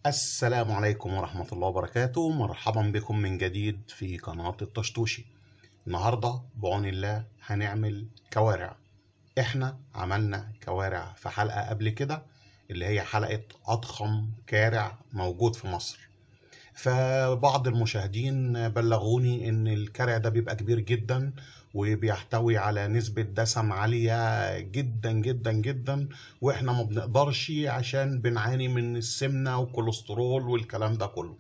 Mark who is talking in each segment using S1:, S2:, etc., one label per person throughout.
S1: السلام عليكم ورحمة الله وبركاته مرحبا بكم من جديد في قناة الطشطوشي النهاردة بعون الله هنعمل كوارع احنا عملنا كوارع في حلقة قبل كده اللي هي حلقة أضخم كارع موجود في مصر فبعض المشاهدين بلغوني ان الكارع ده بيبقى كبير جدا وبيحتوي على نسبة دسم عالية جدا جدا جدا واحنا ما بنقدرش عشان بنعاني من السمنة والكوليسترول والكلام ده كله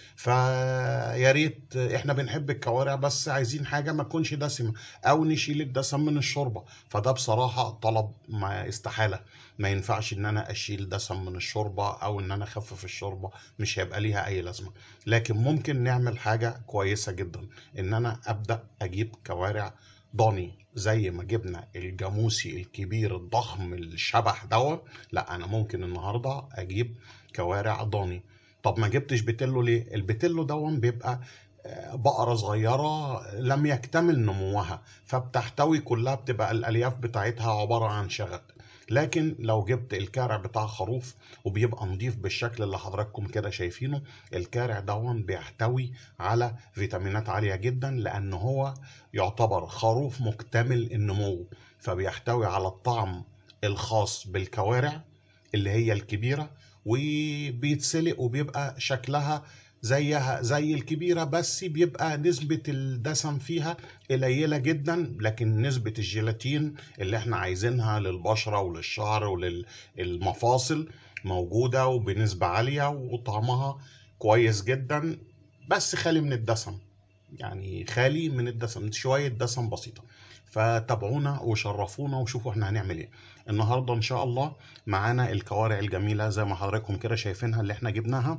S1: فيا ريت احنا بنحب الكوارع بس عايزين حاجه ما تكونش دسمه او نشيل الدسم من الشوربه فده بصراحه طلب ما استحاله ما ينفعش ان انا اشيل دسم من الشوربه او ان انا اخفف الشوربه مش هيبقى ليها اي لازمه لكن ممكن نعمل حاجه كويسه جدا ان انا ابدا اجيب كوارع ضاني زي ما جبنا الجاموسي الكبير الضخم الشبح دوت لا انا ممكن النهارده اجيب كوارع ضاني طب ما جبتش بتلو ليه البتلو دون بيبقى بقرة صغيرة لم يكتمل نموها فبتحتوي كلها بتبقى الألياف بتاعتها عبارة عن شغل لكن لو جبت الكارع بتاع خروف وبيبقى نضيف بالشكل اللي حضراتكم كده شايفينه الكارع دون بيحتوي على فيتامينات عالية جدا لأن هو يعتبر خروف مكتمل النمو فبيحتوي على الطعم الخاص بالكوارع اللي هي الكبيرة وبيتسلق وبيبقى شكلها زيها زي الكبيرة بس بيبقى نسبة الدسم فيها قليلة جدا لكن نسبة الجيلاتين اللي احنا عايزينها للبشرة وللشعر وللمفاصل موجودة وبنسبة عالية وطعمها كويس جدا بس خالي من الدسم يعني خالي من الدسم شوية دسم بسيطة فتابعونا وشرفونا وشوفوا احنا هنعمل ايه النهارده ان شاء الله معانا الكوارع الجميله زي ما حضراتكم كده شايفينها اللي احنا جبناها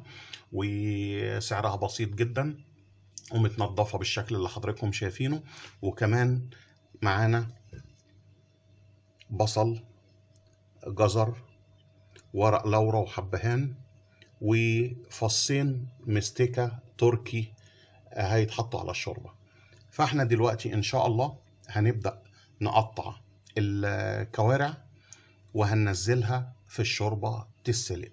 S1: وسعرها بسيط جدا ومتنضفه بالشكل اللي حضراتكم شايفينه وكمان معانا بصل جزر ورق لورا وحبهان وفصين مستكه تركي هيتحطوا على الشوربه فاحنا دلوقتي ان شاء الله هنبدا نقطع الكوارع وهننزلها في الشوربه تتسلق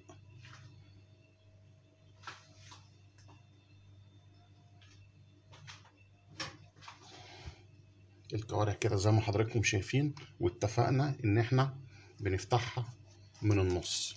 S1: الكوارع كده زي ما حضراتكم شايفين واتفقنا ان احنا بنفتحها من النص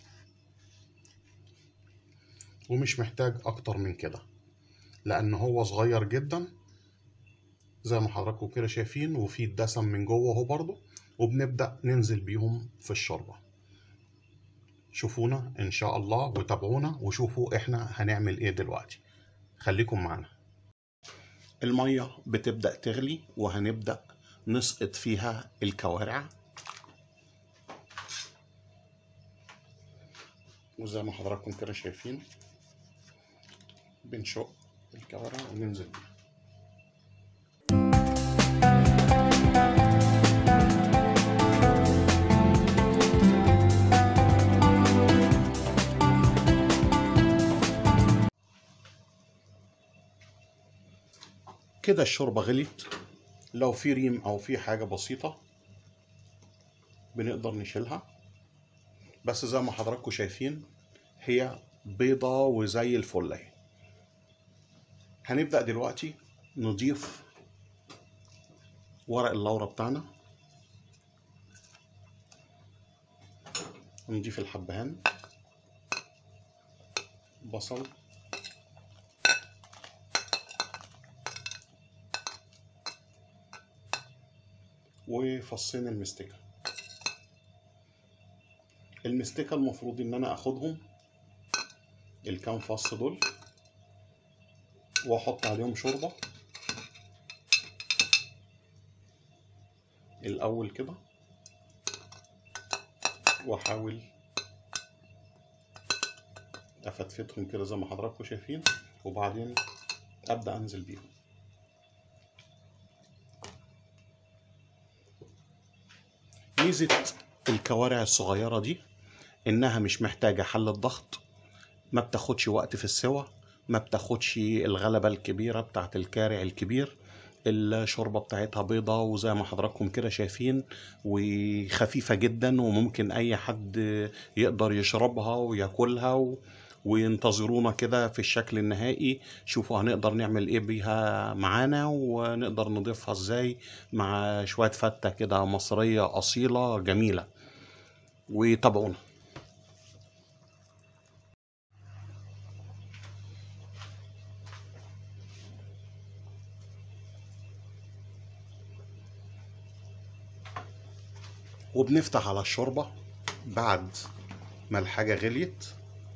S1: ومش محتاج اكتر من كده لان هو صغير جدا زي ما حضراتكم كده شايفين وفي الدسم من جوه اهو برضو وبنبدا ننزل بيهم في الشوربه شوفونا ان شاء الله وتابعونا وشوفوا احنا هنعمل ايه دلوقتي خليكم معانا الميه بتبدا تغلي وهنبدا نسقط فيها الكوارع وزي ما حضراتكم كده شايفين بنشق الكوارع وننزل بيها كده الشوربه غليت لو في ريم او في حاجه بسيطه بنقدر نشيلها بس زي ما حضراتكم شايفين هي بيضة وزي الفل اهي هنبدأ دلوقتي نضيف ورق اللورة بتاعنا نضيف الحبهان بصل وفصين المستكة المستكة المفروض ان انا اخدهم الكام فص دول واحط عليهم شوربة الاول كده واحاول افتفتهم كده زي ما حضراتكم شايفين وبعدين ابدا انزل بيهم ميزة الكوارع الصغيرة دي إنها مش محتاجة حل الضغط ما بتاخدش وقت في السوى ما بتاخدش الغلبة الكبيرة بتاعت الكارع الكبير الشوربة بتاعتها بيضة وزي ما حضراتكم كده شايفين وخفيفة جدا وممكن أي حد يقدر يشربها وياكلها و... وينتظرونا كده في الشكل النهائي شوفوا هنقدر نعمل ايه بيها معانا ونقدر نضيفها ازاي مع شوية فتة كده مصرية أصيلة جميلة وتابعونا وبنفتح على الشوربة بعد ما الحاجة غليت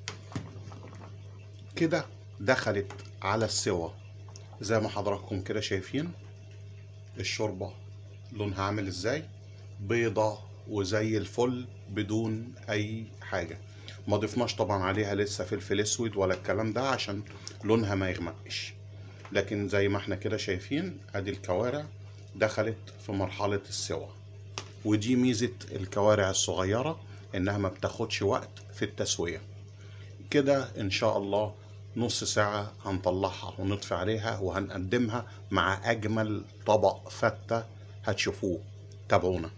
S1: كده دخلت على السوا زي ما حضراتكم كده شايفين الشوربة لونها عامل ازاي بيضة وزي الفل بدون اي حاجة ما ضفناش طبعا عليها لسه فلفل اسود ولا الكلام ده عشان لونها ما يغمقش لكن زي ما احنا كده شايفين ادي الكوارع دخلت في مرحلة السوا ودي ميزة الكوارع الصغيرة انها ما بتاخدش وقت في التسوية كده ان شاء الله نص ساعة هنطلعها ونطفي عليها وهنقدمها مع اجمل طبق فتة هتشوفوه تابعونا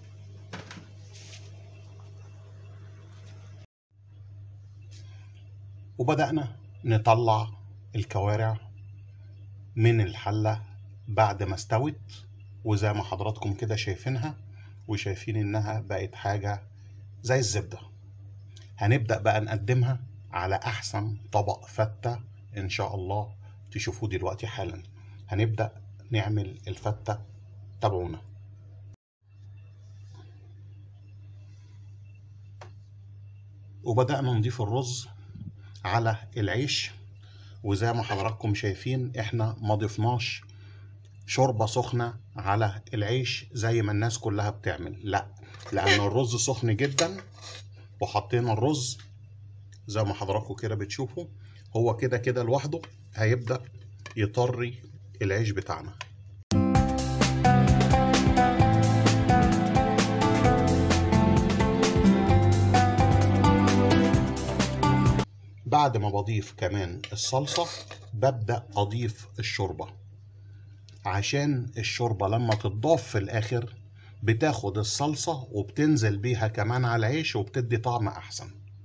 S1: وبدأنا نطلع الكوارع من الحلة بعد ما استوت وزي ما حضراتكم كده شايفينها وشايفين انها بقت حاجة زي الزبدة هنبدأ بقى نقدمها على احسن طبق فتة ان شاء الله تشوفوه دلوقتي حالا هنبدأ نعمل الفتة تابعونا وبدأنا نضيف الرز على العيش وزي ما حضراتكم شايفين احنا ما ضفناش شوربة سخنة على العيش زي ما الناس كلها بتعمل لا لأن الرز سخن جدا وحطينا الرز زي ما حضراتكم كده بتشوفوا هو كده كده لوحده هيبدأ يطري العيش بتاعنا بعد ما بضيف كمان الصلصة ببدأ أضيف الشوربة عشان الشوربة لما تتضاف في الآخر بتاخد الصلصة وبتنزل بيها كمان على العيش وبتدي طعم أحسن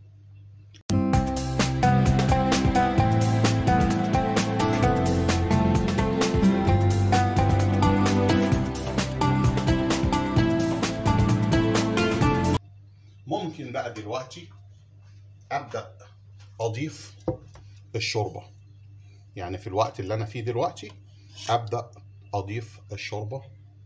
S1: ممكن بقى دلوقتي أبدأ أضيف الشوربة يعني في الوقت اللي أنا فيه دلوقتي أبدأ أضيف الشوربة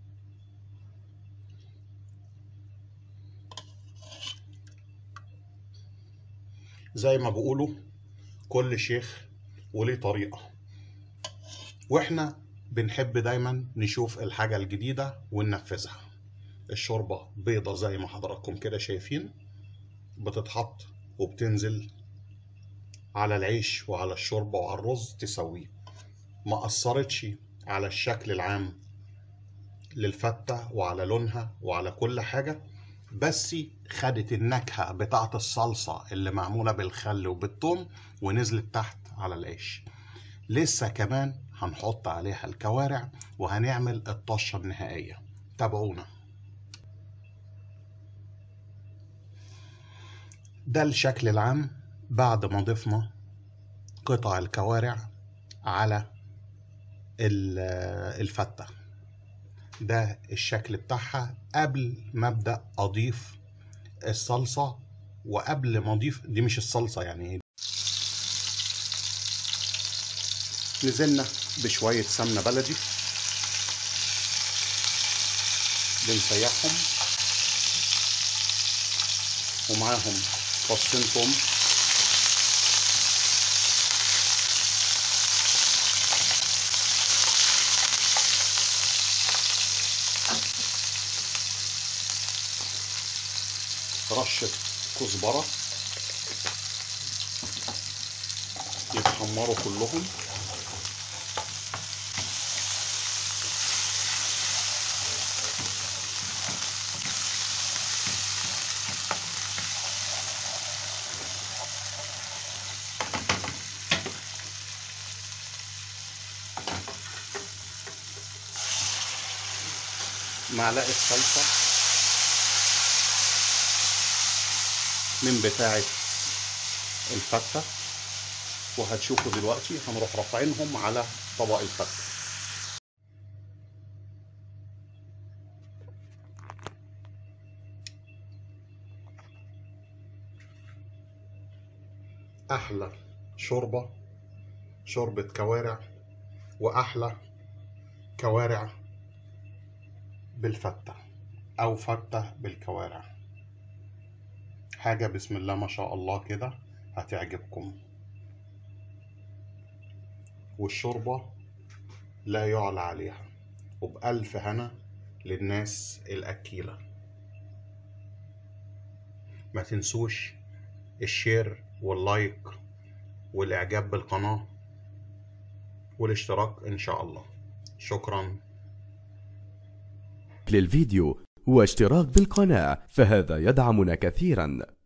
S1: زي ما بيقولوا كل شيخ وليه طريقة واحنا بنحب دايما نشوف الحاجة الجديدة وننفذها الشوربة بيضة زي ما حضراتكم كده شايفين بتتحط وبتنزل على العيش وعلى الشوربة وعلى الرز تسويه ما أثرتش على الشكل العام للفتة وعلى لونها وعلى كل حاجة بس خدت النكهة بتاعت الصلصة اللي معمولة بالخل وبالثوم ونزلت تحت على العيش لسه كمان هنحط عليها الكوارع وهنعمل الطشة النهائية تابعونا ده الشكل العام بعد ما ضفنا قطع الكوارع على الفتة ده الشكل بتاعها قبل ما ابدا اضيف الصلصه وقبل ما اضيف دي مش الصلصه يعني نزلنا بشويه سمنه بلدي بنسيحهم ومعاهم فصين توم رشة كزبرة يتحمروا كلهم معلقة صلصة من بتاعة الفتة وهتشوفوا دلوقتي هنروح رافعينهم على طبق الفتة احلى شوربه شوربه كوارع واحلى كوارع بالفته او فته بالكوارع حاجه بسم الله ما شاء الله كده هتعجبكم والشوربه لا يعلى عليها وبألف هنا للناس الأكيلة ما تنسوش الشير واللايك والإعجاب بالقناة والاشتراك إن شاء الله شكرا
S2: للفيديو واشتراك بالقناة فهذا يدعمنا كثيرا